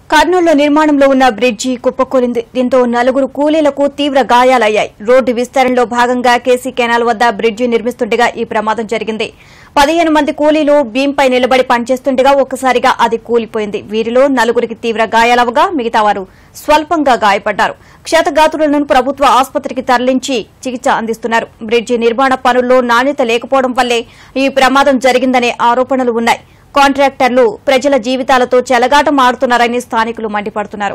కర్నూలులో నిర్మాణంలో ఉన్న బ్రిడ్జి కుప్పకూలింది దీంతో నలుగురు కూలీలకు తీవ్ర గాయాలయ్యాయి రోడ్డు విస్తరణలో భాగంగా కేసీ కెనాల్ వద్ద బ్రిడ్జి నిర్మిస్తుండగా ఈ ప్రమాదం జరిగింది పదిహేను మంది కూలీలు బీంపై నిలబడి పనిచేస్తుండగా ఒక్కసారిగా అది కూలిపోయింది వీరిలో నలుగురికి తీవ్ర గాయాలవగా మిగతా వారు స్వల్పంగా గాయపడ్డారు క్షతగాతులను ప్రభుత్వ ఆసుపత్రికి తరలించి చికిత్స అందిస్తున్నారు బ్రిడ్జి నిర్మాణ పనుల్లో నాణ్యత లేకపోవడం వల్లే ఈ ప్రమాదం జరిగిందనే ఆరోపణలు ఉన్నాయి కాంట్రాక్టర్లు ప్రజల జీవితాలతో చెలగాటం ఆడుతున్నారని స్థానికులు మండిపడుతున్నారు